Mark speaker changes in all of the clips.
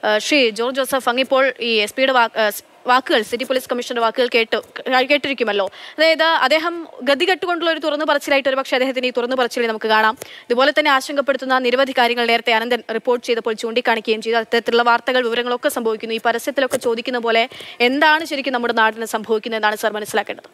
Speaker 1: ആ, Shri George Joseph അങ്ങിപ്പോൾ ഈ S പിയുടെ വാക്കുകൾ സിറ്റി പോലീസ് കമ്മീഷണറുടെ വാക്കുകൾ കേട്ടു ക- കേട്ടിരിക്കുമല്ലോ അതായത് അദ്ദേഹം ഗതികെട്ടുകൊണ്ടുള്ള ഒരു തുറന്നു പറച്ചിലായിട്ട് ഒരു പക്ഷേ അദ്ദേഹത്തിന് ഈ തുറന്നു പറച്ചിലിൽ നമുക്ക് കാണാം ഇതുപോലെ തന്നെ ആശങ്കപ്പെടുത്തുന്ന നിരവധി കാര്യങ്ങൾ നേരത്തെ അനന്തൻ റിപ്പോർട്ട് ചെയ്തപ്പോൾ ചൂണ്ടിക്കാണിക്കുകയും ചെയ്തു അത്തരത്തിലുള്ള വാർത്തകൾ വിവരങ്ങളൊക്കെ സംഭവിക്കുന്നു ഈ പരസ്യത്തിലൊക്കെ ചോദിക്കുന്ന പോലെ എന്താണ് ശരിക്കും നമ്മുടെ നാടിന് സംഭവിക്കുന്നത് എന്നാണ് സാർ മനസ്സിലാക്കേണ്ടത്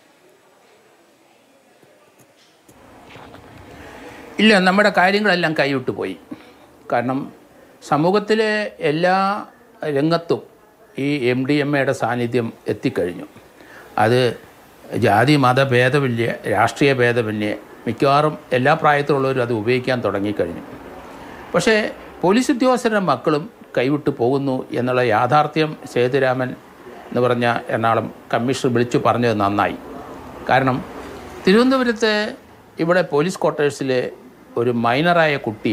Speaker 2: ഇല്ല നമ്മുടെ കാര്യങ്ങളെല്ലാം കൈവിട്ടു പോയി കാരണം സമൂഹത്തിലെ എല്ലാ രംഗത്തും ഈ എം ഡി എം എയുടെ സാന്നിധ്യം എത്തിക്കഴിഞ്ഞു അത് ജാതി മത ഭേദമില്ല രാഷ്ട്രീയ ഭേദമന്യേ മിക്കവാറും എല്ലാ പ്രായത്തിലുള്ളവരും അത് ഉപയോഗിക്കാൻ തുടങ്ങിക്കഴിഞ്ഞു പക്ഷേ പോലീസ് ഉദ്യോഗസ്ഥരുടെ മക്കളും കൈവിട്ടു പോകുന്നു എന്നുള്ള യാഥാർത്ഥ്യം സേതുരാമൻ എന്ന് പറഞ്ഞ എറണാകുളം കമ്മീഷണർ വിളിച്ചു പറഞ്ഞത് നന്നായി കാരണം തിരുവനന്തപുരത്ത് ഇവിടെ പോലീസ് ക്വാർട്ടേഴ്സിലെ ഒരു മൈനറായ കുട്ടി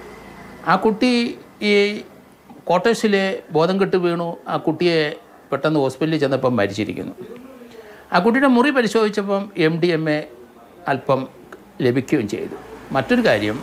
Speaker 2: ആ കുട്ടി ഈ ക്വാർട്ടേഴ്സിൽ ബോധം കെട്ട് വീണു ആ കുട്ടിയെ പെട്ടെന്ന് ഹോസ്പിറ്റലിൽ ചെന്നപ്പം മരിച്ചിരിക്കുന്നു ആ കുട്ടിയുടെ മുറി പരിശോധിച്ചപ്പം എം ഡി എം എ അല്പം ലഭിക്കുകയും ചെയ്തു മറ്റൊരു കാര്യം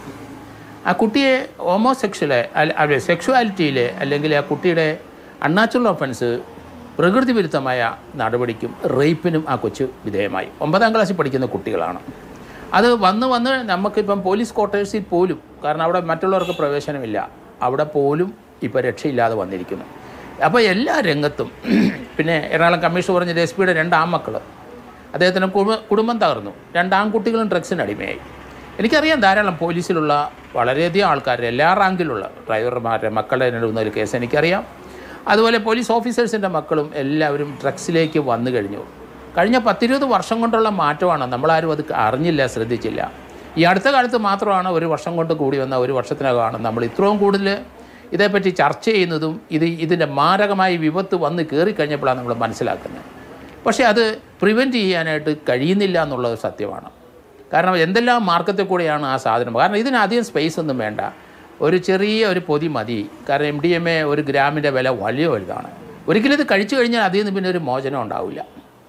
Speaker 2: ആ കുട്ടിയെ ഹോമോസെക്ഷലെ അല്ലെ സെക്ഷുവാലിറ്റിയിലെ അല്ലെങ്കിൽ ആ കുട്ടിയുടെ അൺനാച്ചുറൽ ഒഫൻസ് പ്രകൃതി വിരുദ്ധമായ നടപടിക്കും റേപ്പിനും ആ കൊച്ചു വിധേയമായി ഒമ്പതാം ക്ലാസ്സിൽ പഠിക്കുന്ന കുട്ടികളാണ് അത് വന്ന് വന്ന് നമുക്കിപ്പം പോലീസ് ക്വാർട്ടേഴ്സിൽ പോലും കാരണം അവിടെ മറ്റുള്ളവർക്ക് പ്രവേശനമില്ല അവിടെ പോലും ഇപ്പോൾ രക്ഷയില്ലാതെ വന്നിരിക്കുന്നു അപ്പോൾ എല്ലാ രംഗത്തും പിന്നെ എറണാകുളം കമ്മീഷൻ പറഞ്ഞ എസ് പിയുടെ രണ്ട് ആൺമക്കൾ അദ്ദേഹത്തിന് കുടുംബ കുടുംബം തകർന്നു രണ്ട് ആൺകുട്ടികളും ഡ്രഗ്സിന് അടിമയായി എനിക്കറിയാം ധാരാളം പോലീസിലുള്ള വളരെയധികം ആൾക്കാർ എല്ലാ റാങ്കിലുള്ള ഡ്രൈവർമാരുടെ മക്കളുടെ നേടുന്ന ഒരു കേസ് എനിക്കറിയാം അതുപോലെ പോലീസ് ഓഫീസേഴ്സിൻ്റെ മക്കളും എല്ലാവരും ഡ്രഗ്സിലേക്ക് വന്നു കഴിഞ്ഞു കഴിഞ്ഞ പത്തിരുപത് വർഷം കൊണ്ടുള്ള മാറ്റമാണ് നമ്മളാരും അത് അറിഞ്ഞില്ല ശ്രദ്ധിച്ചില്ല ഈ അടുത്ത കാലത്ത് മാത്രമാണ് ഒരു വർഷം കൊണ്ട് കൂടി വന്ന ഒരു വർഷത്തിനകമാണ് നമ്മൾ ഇത്രയും കൂടുതൽ ഇതേപ്പറ്റി ചർച്ച ചെയ്യുന്നതും ഇത് ഇതിൻ്റെ മാരകമായ വിപത്ത് വന്ന് കയറിക്കഴിഞ്ഞപ്പോഴാണ് നമ്മൾ മനസ്സിലാക്കുന്നത് പക്ഷേ അത് പ്രിവെൻറ്റ് ചെയ്യാനായിട്ട് കഴിയുന്നില്ല എന്നുള്ളത് സത്യമാണ് കാരണം എന്തെല്ലാം മാർക്കത്തിൽ കൂടെയാണ് ആ സാധനം കാരണം ഇതിന് അധികം സ്പേസ് ഒന്നും വേണ്ട ഒരു ചെറിയ ഒരു പൊതി മതി കാരണം എം ഡി എം എ ഒരു ഗ്രാമിൻ്റെ വില വലിയ വലുതാണ് ഒരിക്കലും ഇത് കഴിച്ചു കഴിഞ്ഞാൽ അതിൽ നിന്ന് പിന്നെ ഒരു മോചനം ഉണ്ടാവില്ല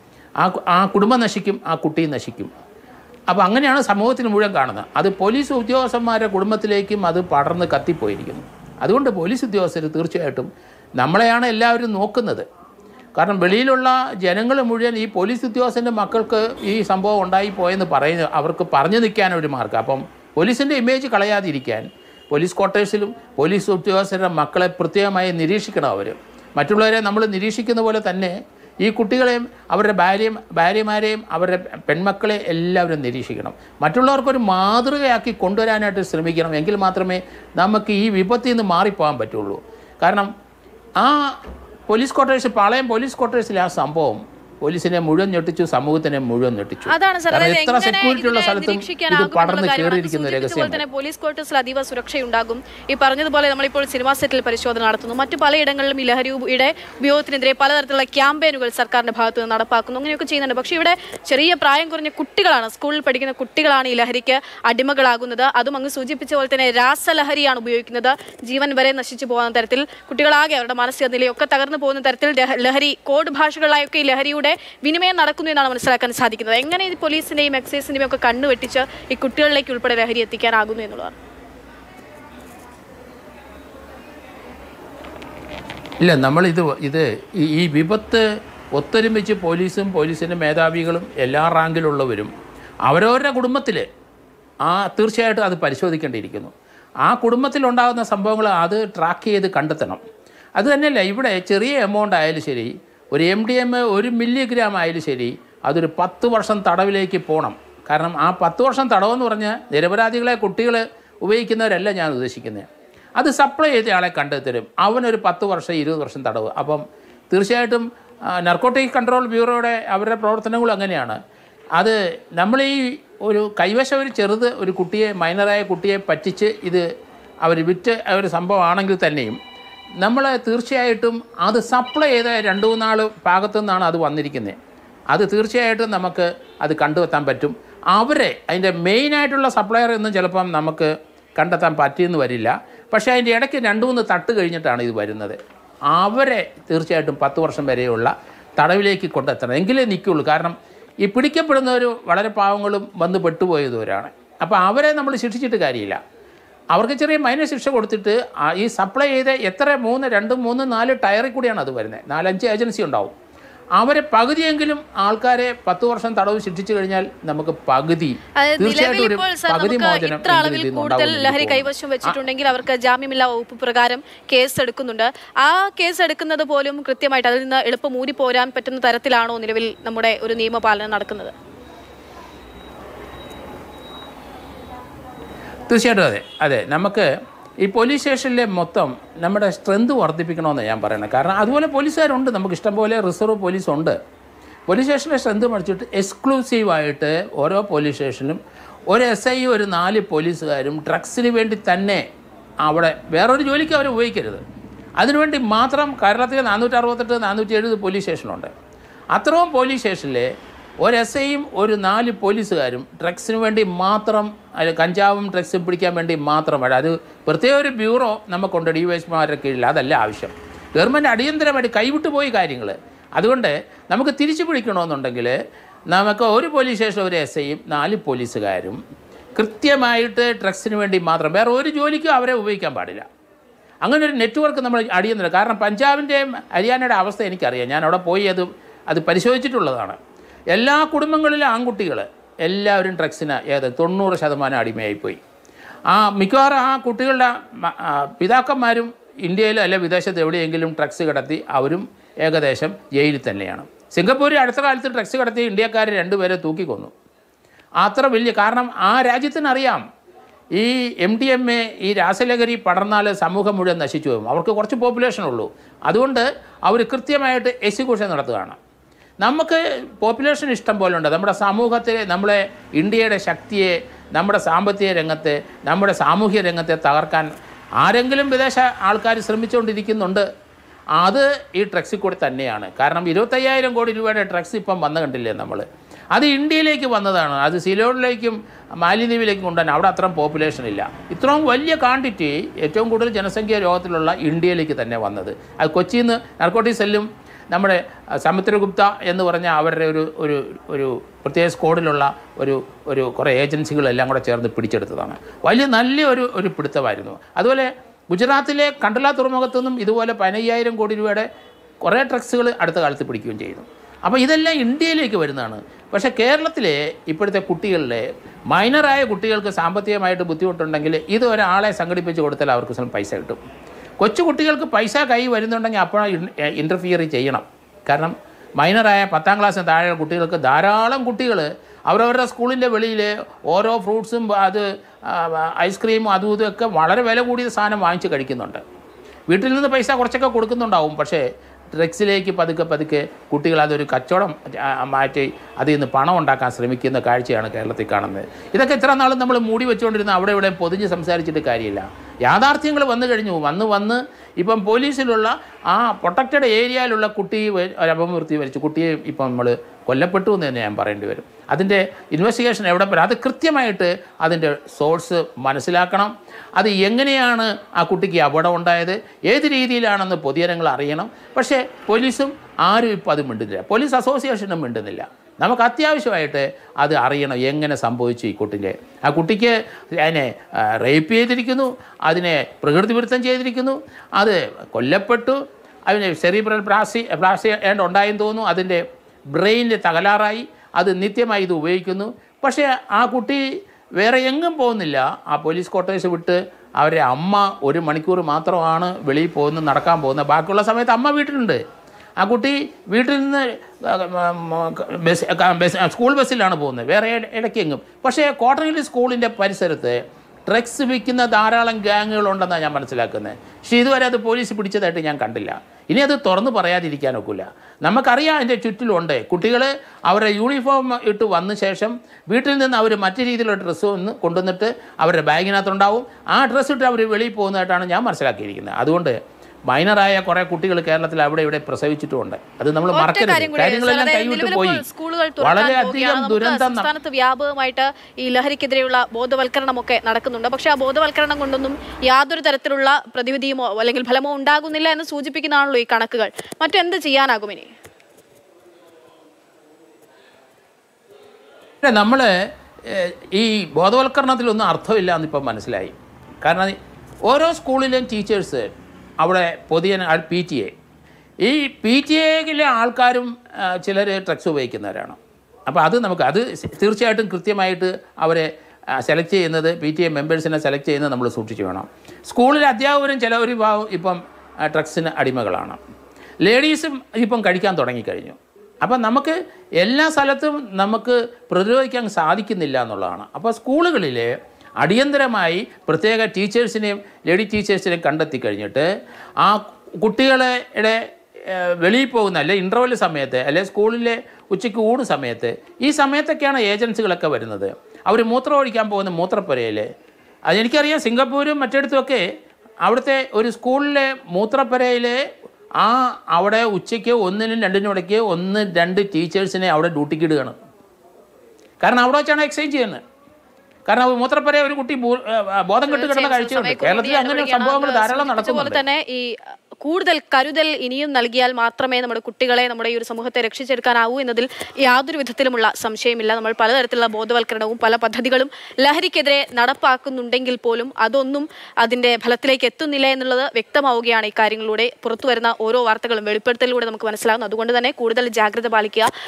Speaker 2: ആ കു- ആ കുടുംബം നശിക്കും ആ കുട്ടിയും നശിക്കും അപ്പോൾ അങ്ങനെയാണ് സമൂഹത്തിന് മുഴുവൻ കാണുന്നത് അത് പോലീസ് ഉദ്യോഗസ്ഥന്മാരുടെ കുടുംബത്തിലേക്കും അത് പടർന്ന് കത്തിപ്പോയിരിക്കുന്നു അതുകൊണ്ട് പോലീസ് ഉദ്യോഗസ്ഥർ തീർച്ചയായിട്ടും നമ്മളെയാണ് എല്ലാവരും നോക്കുന്നത് കാരണം വെളിയിലുള്ള ജനങ്ങൾ മുഴുവൻ ഈ പോലീസ് ഉദ്യോഗസ്ഥൻ്റെ മക്കൾക്ക് ഈ സംഭവം ഉണ്ടായി പോയെന്ന് പറയുന്ന അവർക്ക് പറഞ്ഞു നിൽക്കാൻ ഒരു മാർഗ്ഗം അപ്പം പോലീസിൻ്റെ ഇമേജ് കളയാതിരിക്കാൻ പോലീസ് ക്വാർട്ടേഴ്സിലും പോലീസ് ഉദ്യോഗസ്ഥരുടെ മക്കളെ പ്രത്യേകമായി നിരീക്ഷിക്കണം അവർ മറ്റുള്ളവരെ നമ്മൾ നിരീക്ഷിക്കുന്ന പോലെ തന്നെ ഈ കുട്ടികളെയും അവരുടെ ഭാര്യയും ഭാര്യമാരെയും അവരുടെ പെൺമക്കളെ എല്ലാവരും നിരീക്ഷിക്കണം മറ്റുള്ളവർക്കൊരു മാതൃകയാക്കി കൊണ്ടുവരാനായിട്ട് ശ്രമിക്കണം എങ്കിൽ മാത്രമേ നമുക്ക് ഈ വിപത്തിൽ നിന്ന് മാറിപ്പോകാൻ പറ്റുള്ളൂ കാരണം ആ പോലീസ് ക്വാർട്ടേഴ്സ് പാളയം പോലീസ് ക്വാർട്ടേഴ്സിലെ ആ സംഭവം പോലീസിനെ മുഴുവൻ ഞെട്ടിച്ചു സമൂഹത്തിനെ മുഴുവൻ ഞെട്ടിച്ചു
Speaker 1: അതാണ് സാർ
Speaker 2: കാരണം
Speaker 1: അതായത്
Speaker 2: എത്ര
Speaker 1: എങ്ങനെ
Speaker 2: സെക്യൂരിറ്റി ഉള്ള
Speaker 1: ഇതിനെ
Speaker 2: സ്ഥലത്തും ഇത്
Speaker 1: നിരീക്ഷിക്കാനാകും
Speaker 2: പടർന്ന്
Speaker 1: എന്നുള്ള കാര്യമാണ്
Speaker 2: കയറിയിരിക്കുന്ന
Speaker 1: സൂചിപ്പിച്ചതുപോലെ
Speaker 2: രഹസ്യമാണ്
Speaker 1: തന്നെ പോലീസ് ക്വാർട്ടേഴ്സിൽ അതീവ സുരക്ഷയുണ്ടാകും ഈ പറഞ്ഞതുപോലെ നമ്മളിപ്പോൾ സിനിമാ സെറ്റിൽ പരിശോധന നടത്തുന്നു മറ്റു പലയിടങ്ങളിലും ഈ ലഹരിയുടെ ഉപയോഗത്തിനെതിരെ പലതരത്തിലുള്ള ക്യാമ്പയിനുകൾ സർക്കാരിന്റെ ഭാഗത്ത് നിന്ന് നടപ്പാക്കുന്നു അങ്ങനെയൊക്കെ ചെയ്യുന്നുണ്ട് പക്ഷേ ഇവിടെ ചെറിയ പ്രായം കുറഞ്ഞ കുട്ടികളാണ് സ്കൂളിൽ പഠിക്കുന്ന കുട്ടികളാണ് ഈ ലഹരിക്ക് അടിമകളാകുന്നത് അതും അങ്ങ് സൂചിപ്പിച്ച പോലെ തന്നെ രാസലഹരിയാണ് ഉപയോഗിക്കുന്നത് ജീവൻ വരെ നശിച്ചു പോകുന്ന തരത്തിൽ കുട്ടികളാകെ അവരുടെ മാനസിക നിലയൊക്കെ തകർന്നു പോകുന്ന തരത്തിൽ ലഹ- ലഹരി കോഡ് ഭാഷകളിലായൊക്കെ ഈ ലഹരിയുടെ വിനിമയം നടക്കുന്നു എന്നാണ് മനസ്സിലാക്കാൻ സാധിക്കുന്നത് എങ്ങനെ ഈ പോലീസിന്റെയും എക്സൈസിന്റെയും ഒക്കെ കണ്ണു വെട്ടിച്ച് ഈ കുട്ടികളിലേക്ക് ഉൾപ്പെടെ ലഹരി എത്തിക്കാനാകുന്നു എന്നുള്ളതാണ്
Speaker 2: ഇല്ല നമ്മൾ ഇത് ഇത് ഈ- ഈ വിപത്ത് ഒത്തൊരുമിച്ച് പോലീസും പോലീസിൻ്റെ മേധാവികളും എല്ലാ റാങ്കിലുള്ളവരും അവരവരുടെ കുടുംബത്തിൽ ആ തീർച്ചയായിട്ടും അത് പരിശോധിക്കേണ്ടിയിരിക്കുന്നു ആ കുടുംബത്തിലുണ്ടാകുന്ന സംഭവങ്ങൾ അത് ട്രാക്ക് ചെയ്ത് കണ്ടെത്തണം അത് തന്നെയല്ല ഇവിടെ ചെറിയ എമൗണ്ട് ആയാലും ശരി ഒരു എം ഡി എം ഒരു മില്ലിഗ്രാം ആയാലും ശരി അതൊരു പത്ത് വർഷം തടവിലേക്ക് പോകണം കാരണം ആ പത്ത് വർഷം തടവെന്ന് പറഞ്ഞ് നിരപരാധികളെ കുട്ടികൾ ഉപയോഗിക്കുന്നവരല്ല ഞാൻ ഉദ്ദേശിക്കുന്നത് അത് സപ്ലൈ ചെയ്ത ആളെ കണ്ടെത്തരും അവനൊരു പത്ത് വർഷം ഇരുപത് വർഷം തടവ് അപ്പം തീർച്ചയായിട്ടും നർക്കോട്ടിക് കൺട്രോൾ ബ്യൂറോയുടെ അവരുടെ പ്രവർത്തനങ്ങളും അങ്ങനെയാണ് അത് നമ്മൾ ഈ ഒരു കൈവശം ഒരു ചെറുത് ഒരു കുട്ടിയെ മൈനറായ കുട്ടിയെ പറ്റിച്ച് ഇത് അവർ വിറ്റ് ഒരു സംഭവമാണെങ്കിൽ തന്നെയും നമ്മൾ തീർച്ചയായിട്ടും അത് സപ്ലൈ ചെയ്ത രണ്ട് മൂന്നാൾ ഭാഗത്തു നിന്നാണ് അത് വന്നിരിക്കുന്നത് അത് തീർച്ചയായിട്ടും നമുക്ക് അത് കണ്ടെത്താൻ പറ്റും അവരെ അതിൻ്റെ മെയിനായിട്ടുള്ള സപ്ലയർ എന്ന് ചിലപ്പം നമുക്ക് കണ്ടെത്താൻ പറ്റിയെന്ന് വരില്ല പക്ഷേ അതിൻ്റെ ഇടയ്ക്ക് രണ്ട് മൂന്ന് തട്ട് കഴിഞ്ഞിട്ടാണ് ഇത് വരുന്നത് അവരെ തീർച്ചയായിട്ടും പത്ത് വർഷം വരെയുള്ള തടവിലേക്ക് കൊണ്ടെത്തണം എങ്കിലേ നിൽക്കുള്ളൂ കാരണം ഈ പിടിക്കപ്പെടുന്നവർ വളരെ പാവങ്ങളും വന്ന് പെട്ടുപോയതുവരാണ് അപ്പോൾ അവരെ നമ്മൾ ശിക്ഷിച്ചിട്ട് കാര്യമില്ല അവർക്ക് ചെറിയ മൈനസ് ശിക്ഷ കൊടുത്തിട്ട് ആ ഈ സപ്ലൈ ചെയ്ത എത്ര മൂന്ന് രണ്ട് മൂന്ന് നാല് ടയറിൽ കൂടിയാണ് അത് വരുന്നത് നാലഞ്ച് ഏജൻസി ഉണ്ടാവും അവരെ പകുതിയെങ്കിലും ആൾക്കാരെ പത്ത് വർഷം തടവ് ശിക്ഷിച്ചു കഴിഞ്ഞാൽ നമുക്ക് പകുതി
Speaker 1: അതായത്
Speaker 2: തീർച്ചയായിട്ടും
Speaker 1: നിലവിൽ
Speaker 2: ഒരു
Speaker 1: ഇപ്പോൾ സാർ
Speaker 2: പകുതി
Speaker 1: നമുക്ക്
Speaker 2: മോചനം
Speaker 1: ഇത്ര അളവിൽ
Speaker 2: എങ്കിലും ഇതിൽ
Speaker 1: കൂടുതൽ
Speaker 2: നിന്നുണ്ടാവുമെന്ന്
Speaker 1: ലഹരി
Speaker 2: എനിക്ക്
Speaker 1: കൈവശം വെച്ചിട്ടുണ്ടെങ്കിൽ അവർക്ക് ജാമ്യമില്ലാ വകുപ്പ് പ്രകാരം കേസ് എടുക്കുന്നുണ്ട് ആ കേസ് എടുക്കുന്നത് പോലും കൃത്യമായിട്ട് അതിൽ നിന്ന് എളുപ്പം ഊരി പോരാൻ പറ്റുന്ന തരത്തിലാണോ നിലവിൽ നമ്മുടെ ഒരു നിയമപാലനം നടക്കുന്നത്
Speaker 2: തീർച്ചയായിട്ടും അതെ അതെ നമുക്ക് ഈ പോലീസ് സ്റ്റേഷനിലെ മൊത്തം നമ്മുടെ സ്ട്രെങ്ത് വർദ്ധിപ്പിക്കണമെന്ന് ഞാൻ പറയുന്നത് കാരണം അതുപോലെ പോലീസുകാരുണ്ട് നമുക്ക് ഇഷ്ടംപോലെ റിസർവ് പോലീസ് ഉണ്ട് പോലീസ് സ്റ്റേഷനിലെ സ്ട്രെങ്ത് പഠിച്ചിട്ട് എക്സ്ക്ലൂസീവായിട്ട് ഓരോ പോലീസ് സ്റ്റേഷനിലും ഒരു എസ് ഐ ഒരു നാല് പോലീസുകാരും ഡ്രഗ്സിന് വേണ്ടി തന്നെ അവിടെ വേറൊരു ജോലിക്ക് അവർ ഉപയോഗിക്കരുത് അതിനുവേണ്ടി മാത്രം കേരളത്തിലെ നാനൂറ്റി അറുപത്തെട്ട് നാനൂറ്റി എഴുപത് പോലീസ് സ്റ്റേഷനുണ്ട് അത്രയും പോലീസ് സ്റ്റേഷനിലെ ഒരു എസ് ഐയും ഒരു നാല് പോലീസുകാരും ഡ്രഗ്സിന് വേണ്ടി മാത്രം അല്ല കഞ്ചാവും ഡ്രഗ്സും പിടിക്കാൻ വേണ്ടി മാത്രമാണ് അത് പ്രത്യേക ഒരു ബ്യൂറോ നമുക്കുണ്ട് ഡി വൈ എസ്മാരുടെ കീഴിൽ അതല്ല ആവശ്യം ഗവൺമെൻറ് അടിയന്തരമായിട്ട് കൈവിട്ടു പോയി കാര്യങ്ങൾ അതുകൊണ്ട് നമുക്ക് തിരിച്ചു പിടിക്കണമെന്നുണ്ടെങ്കിൽ നമുക്ക് ഒരു പോലീസ് സ്റ്റേഷൻ ഒരു എസ് ഐയും നാല് പോലീസുകാരും കൃത്യമായിട്ട് ഡ്രഗ്സിന് വേണ്ടി മാത്രം വേറെ ഒരു ജോലിക്കും അവരെ ഉപയോഗിക്കാൻ പാടില്ല അങ്ങനെ ഒരു നെറ്റ്വർക്ക് നമ്മൾ അടിയുന്നില്ല കാരണം പഞ്ചാബിൻ്റെയും ഹരിയാനയുടെ അവസ്ഥ എനിക്കറിയാം ഞാൻ അവിടെ പോയി അത് അത് പരിശോധിച്ചിട്ടുള്ളതാണ് എല്ലാ കുടുംബങ്ങളിലും ആൺകുട്ടികൾ എല്ലാവരും ഡ്രഗ്സിന് ഏത് തൊണ്ണൂറ് ശതമാനം അടിമയായിപ്പോയി ആ മിക്കവാറും ആ കുട്ടികളുടെ മ- ആ, പിതാക്കന്മാരും ഇന്ത്യയിൽ അല്ലെ വിദേശത്ത് എവിടെയെങ്കിലും ഡ്രഗ്സ് കടത്തി അവരും ഏകദേശം ജയിലിൽ തന്നെയാണ് സിംഗപ്പൂരിൽ അടുത്ത കാലത്ത് ഡ്രഗ്സ് കടത്തി ഇന്ത്യക്കാർ രണ്ടുപേരെ തൂക്കിക്കൊന്നു അത്ര വലിയ കാരണം ആ രാജ്യത്തിനറിയാം ഈ എം ഡി എം എ ഈ രാസലഹരി പടർന്നാൽ സമൂഹം മുഴുവൻ നശിച്ചു പോകും അവർക്ക് കുറച്ച് പോപ്പുലേഷൻ ഉള്ളൂ അതുകൊണ്ട് അവർ കൃത്യമായിട്ട് എക്സിക്യൂഷൻ നടത്തുകയാണ് നമുക്ക് പോപ്പുലേഷൻ ഇഷ്ടം പോലെ ഉണ്ട് നമ്മുടെ സമൂഹത്തെ നമ്മളെ ഇന്ത്യയുടെ ശക്തിയെ നമ്മുടെ സാമ്പത്തിക രംഗത്തെ നമ്മുടെ സാമൂഹ്യ രംഗത്തെ തകർക്കാൻ ആരെങ്കിലും വിദേശ ആൾക്കാർ ശ്രമിച്ചുകൊണ്ടിരിക്കുന്നുണ്ട് അത് ഈ ഡ്രഗ്സിൽ കൂടി തന്നെയാണ് കാരണം ഇരുപത്തയ്യായിരം കോടി രൂപയുടെ ഡ്രഗ്സ് ഇപ്പം വന്നു കണ്ടില്ലേ നമ്മൾ അത് ഇന്ത്യയിലേക്ക് വന്നതാണ് അത് സിലോണിലേക്കും മാലിദ്വീപിലേക്കും കൊണ്ടുവന്നെ അവിടെ അത്രയും പോപ്പുലേഷൻ ഇല്ല ഇത്രയും വലിയ ക്വാണ്ടിറ്റി ഏറ്റവും കൂടുതൽ ജനസംഖ്യ ലോകത്തിലുള്ള ഇന്ത്യയിലേക്ക് തന്നെ വന്നത് അത് കൊച്ചിയിൽ നിന്ന് നർക്കോട്ടിക് സെല്ലും നമ്മുടെ അഹ്, സമുദ്രഗുപ്ത എന്ന് പറഞ്ഞ അവരുടെ ഒരു ഒരു ഒരു പ്രത്യേക സ്കോഡിലുള്ള ഒരു ഒരു കുറേ ഏജൻസികളെല്ലാം കൂടെ ചേർന്ന് പിടിച്ചെടുത്തതാണ് വലിയ നല്ല ഒരു ഒരു പിടുത്തമായിരുന്നു അതുപോലെ ഗുജറാത്തിലെ കണ്ടല തുറമുഖത്തു നിന്നും ഇതുപോലെ പതിനയ്യായിരം കോടി രൂപയുടെ കുറേ ഡ്രഗ്സുകൾ അടുത്ത കാലത്ത് പിടിക്കുകയും ചെയ്തു അപ്പോൾ ഇതെല്ലാം ഇന്ത്യയിലേക്ക് വരുന്നതാണ് പക്ഷേ കേരളത്തിലെ ഇപ്പോഴത്തെ കുട്ടികളിലെ മൈനറായ കുട്ടികൾക്ക് സാമ്പത്തികമായിട്ട് ബുദ്ധിമുട്ടുണ്ടെങ്കിൽ ഇത് ഒരാളെ സംഘടിപ്പിച്ച് കൊടുത്താൽ അവർക്ക് സ്വന്തം പൈസ കിട്ടും കൊച്ചു കുട്ടികൾക്ക് പൈസ കൈ വരുന്നുണ്ടെങ്കിൽ അപ്പോൾ ഇൻ്റർഫിയർ ചെയ്യണം കാരണം മൈനറായ പത്താം ക്ലാസ്സിന് താഴെയുള്ള കുട്ടികൾക്ക് ധാരാളം കുട്ടികൾ അവരവരുടെ സ്കൂളിൻ്റെ വെളിയിൽ ഓരോ ഫ്രൂട്ട്സും അത് ആ, ഐസ്ക്രീമും അതും ഇതും ഒക്കെ വളരെ വില കൂടിയ സാധനം വാങ്ങിച്ച് കഴിക്കുന്നുണ്ട് വീട്ടിൽ നിന്ന് പൈസ കുറച്ചൊക്കെ കൊടുക്കുന്നുണ്ടാവും പക്ഷേ ഡ്രഗ്സിലേക്ക് പതുക്കെ പതുക്കെ കുട്ടികൾ അതൊരു കച്ചവടം ആ, മാറ്റി അതിൽ നിന്ന് പണം ഉണ്ടാക്കാൻ ശ്രമിക്കുന്ന കാഴ്ചയാണ് കേരളത്തിൽ കാണുന്നത് ഇതൊക്കെ ഇത്ര നാളും നമ്മൾ മൂടി വെച്ചുകൊണ്ടിരുന്ന അവിടെ ഇവിടെ പൊതിഞ്ഞ് സംസാരിച്ചിട്ട് കാര്യമില്ല യാഥാർത്ഥ്യങ്ങൾ വന്നു കഴിഞ്ഞു വന്ന് വന്ന് ഇപ്പം പോലീസിലുള്ള ആ പ്രൊട്ടക്റ്റഡ് ഏരിയയിലുള്ള കുട്ടി വ- ഒരു അപമൃത്യു വരിച്ചു കുട്ടിയെ ഇപ്പം നമ്മൾ കൊല്ലപ്പെട്ടു എന്ന് തന്നെ ഞാൻ പറയേണ്ടി വരും അതിൻ്റെ ഇൻവെസ്റ്റിഗേഷൻ എവിടെ വരെ അത് കൃത്യമായിട്ട് അതിൻ്റെ സോഴ്സ് മനസ്സിലാക്കണം അത് എങ്ങനെയാണ് ആ കുട്ടിക്ക് അപകടം ഉണ്ടായത് ഏത് രീതിയിലാണെന്ന് പൊതുജനങ്ങൾ അറിയണം പക്ഷേ പോലീസും ആരും ഇപ്പോൾ അത് മിണ്ടുന്നില്ല പോലീസ് അസോസിയേഷനും മിണ്ടുന്നില്ല നമുക്ക് അത്യാവശ്യമായിട്ട് അത് അറിയണം എങ്ങനെ സംഭവിച്ചു ഈ കുട്ടിക്ക് ആ കുട്ടിക്ക് അതിനെ റേപ്പ് ചെയ്തിരിക്കുന്നു അതിനെ പ്രകൃതി വിരുദ്ധം ചെയ്തിരിക്കുന്നു അത് കൊല്ലപ്പെട്ടു അതിന് സെറിബ്രൽ പ്ലാസി പ്ലാസി ഏണ്ട് ഉണ്ടായെന്ന് തോന്നുന്നു അതിൻ്റെ ബ്രെയിനിൽ തകരാറായി അത് നിത്യമായി ഇത് ഉപയോഗിക്കുന്നു പക്ഷേ ആ കുട്ടി വേറെ എങ്ങും പോകുന്നില്ല ആ പോലീസ് ക്വാർട്ടേഴ്സ് വിട്ട് അവരുടെ അമ്മ ഒരു മണിക്കൂർ മാത്രമാണ് വെളിയിൽ പോകുന്നത് നടക്കാൻ പോകുന്നത് ബാക്കിയുള്ള സമയത്ത് അമ്മ വീട്ടിലുണ്ട് ആ കുട്ടി വീട്ടിൽ നിന്ന് ബസ് ബസ് സ്കൂൾ ബസ്സിലാണ് പോകുന്നത് വേറെ ഇട- ഇടയ്ക്കെങ്ങും പക്ഷേ കോട്ടണിൽ സ്കൂളിൻ്റെ പരിസരത്ത് ഡ്രഗ്സ് വിൽക്കുന്ന ധാരാളം ഗ്യാങ്ങുകളുണ്ടെന്നാണ് ഞാൻ മനസ്സിലാക്കുന്നത് പക്ഷേ ഇതുവരെ അത് പോലീസ് പിടിച്ചതായിട്ട് ഞാൻ കണ്ടില്ല ഇനി അത് തുറന്ന് പറയാതിരിക്കാൻ ഒക്കില്ല നമുക്കറിയാം അതിൻ്റെ ചുറ്റിലുണ്ട് കുട്ടികൾ അവരുടെ യൂണിഫോം ഇട്ട് വന്ന ശേഷം വീട്ടിൽ നിന്ന് അവർ മറ്റു രീതിയിലുള്ള ഡ്രസ്സ് ഒന്ന് കൊണ്ടുവന്നിട്ട് അവരുടെ ബാഗിനകത്തുണ്ടാവും ആ ഡ്രസ്സ് ഇട്ട് അവർ വെളിയിൽ പോകുന്നതായിട്ടാണ് ഞാൻ മനസ്സിലാക്കിയിരിക്കുന്നത് അതുകൊണ്ട് മൈനറായ കുറേ കുട്ടികൾ കേരളത്തിൽ അവിടെ ഇവിടെ പ്രസവിച്ചിട്ടുമുണ്ട് അത് നമ്മൾ
Speaker 1: ഒറ്റ
Speaker 2: മറക്കരുത്
Speaker 1: കാര്യം കൂടി
Speaker 2: കാര്യങ്ങളെല്ലാം
Speaker 1: അതായത്
Speaker 2: കൈവിട്ട്
Speaker 1: നിലവിലിപ്പോൾ
Speaker 2: പോയി
Speaker 1: സ്കൂളുകൾ തുറക്കാൻ
Speaker 2: വളരെയധികം
Speaker 1: പോവുകയാണ്. നമുക്ക്
Speaker 2: ദുരന്തം ന-
Speaker 1: സംസ്ഥാനത്ത് വ്യാപകമായിട്ട് ഈ ലഹരിക്കെതിരെയുള്ള ബോധവൽക്കരണമൊക്കെ നടക്കുന്നുണ്ട് പക്ഷെ ആ ബോധവൽക്കരണം കൊണ്ടൊന്നും യാതൊരു തരത്തിലുള്ള പ്രതിവിധിയുമോ അല്ലെങ്കിൽ ഫലമോ ഉണ്ടാകുന്നില്ല എന്ന് സൂചിപ്പിക്കുന്നതാണല്ലോ ഈ കണക്കുകൾ മറ്റെന്ത് ചെയ്യാനാകും ഇനി
Speaker 2: നമ്മൾ ഈ ബോധവൽക്കരണത്തിലൊന്നും അർത്ഥമില്ല എന്നിപ്പം മനസ്സിലായി കാരണം ഓരോ സ്കൂളിലെയും ടീച്ചേഴ്സ് അവിടെ പൊതിയ പി ടി എ ഈ പി ടി എയിലെ ആൾക്കാരും ചിലർ ഡ്രഗ്സ് ഉപയോഗിക്കുന്നവരാണ് അപ്പോൾ അത് നമുക്ക് അത് തീർച്ചയായിട്ടും കൃത്യമായിട്ട് അവരെ സെലക്ട് ചെയ്യുന്നത് പി ടി എ മെമ്പേഴ്സിനെ സെലക്ട് ചെയ്യുന്നത് നമ്മൾ സൂക്ഷിച്ച് വേണം സ്കൂളിലെ അധ്യാപകരും ചിലവർ വിഭാഗം ഇപ്പം ഡ്രഗ്സിന് അടിമകളാണ് ലേഡീസും ഇപ്പം കഴിക്കാൻ തുടങ്ങിക്കഴിഞ്ഞു അപ്പം നമുക്ക് എല്ലാ സ്ഥലത്തും നമുക്ക് പ്രതിരോധിക്കാൻ സാധിക്കുന്നില്ല എന്നുള്ളതാണ് അപ്പോൾ സ്കൂളുകളിൽ അടിയന്തരമായി പ്രത്യേക ടീച്ചേഴ്സിനെയും ലേഡി ടീച്ചേഴ്സിനെയും കണ്ടെത്തി കഴിഞ്ഞിട്ട് ആ കുട്ടികളെ ഏഹ്, വെളിയിൽ പോകുന്ന അല്ലെ ഇൻ്റർവെൽ സമയത്ത് അല്ലെ സ്കൂളിലെ ഉച്ചയ്ക്ക് ഊണ് സമയത്ത് ഈ സമയത്തൊക്കെയാണ് ഏജൻസികളൊക്കെ വരുന്നത് അവർ മൂത്രം ഒഴിക്കാൻ പോകുന്ന മൂത്രപ്പുരയിൽ അതെനിക്കറിയാം സിംഗപ്പൂരും മറ്റിടത്തുമൊക്കെ അവിടുത്തെ ഒരു സ്കൂളിലെ മൂത്രപ്പുരയിൽ ആ അവിടെ ഉച്ചയ്ക്ക് ഒന്നിനും രണ്ടിനും ഇടയ്ക്ക് ഒന്ന് രണ്ട് ടീച്ചേഴ്സിനെ അവിടെ ഡ്യൂട്ടിക്ക് ഇടുകയാണ് കാരണം അവിടെ വെച്ചാണ് എക്സൈസ് ചെയ്യുന്നത് കാരണം മൂത്രപ്പുര ഒരു കുട്ടി ബോ- ആ, ബോധം കെട്ട് കിടന്ന കാഴ്ചയുണ്ട് കേരളത്തിൽ അങ്ങനെ സംഭവങ്ങൾ ധാരാളം
Speaker 1: പോലെ
Speaker 2: നടക്കുന്നുണ്ട്
Speaker 1: തന്നെ ഈ അഹ്, കൂടുതൽ കരുതൽ ഇനിയും നൽകിയാൽ മാത്രമേ നമ്മുടെ കുട്ടികളെ നമ്മുടെ ഈ ഒരു സമൂഹത്തെ രക്ഷിച്ചെടുക്കാനാവൂ എന്നതിൽ യാതൊരു വിധത്തിലുമുള്ള സംശയമില്ല നമ്മൾ പലതരത്തിലുള്ള ബോധവൽക്കരണവും പല പദ്ധതികളും ലഹരിക്കെതിരെ നടപ്പാക്കുന്നുണ്ടെങ്കിൽ പോലും അതൊന്നും അതിന്റെ ഫലത്തിലേക്ക് എത്തുന്നില്ല എന്നുള്ളത് വ്യക്തമാവുകയാണ് ഈ കാര്യങ്ങളിലൂടെ പുറത്തു വരുന്ന ഓരോ വാർത്തകളും വെളിപ്പെടുത്തലിലൂടെ നമുക്ക് മനസ്സിലാകുന്നു അതുകൊണ്ട് തന്നെ കൂടുതൽ ജാഗ്രത പാലിക്കുക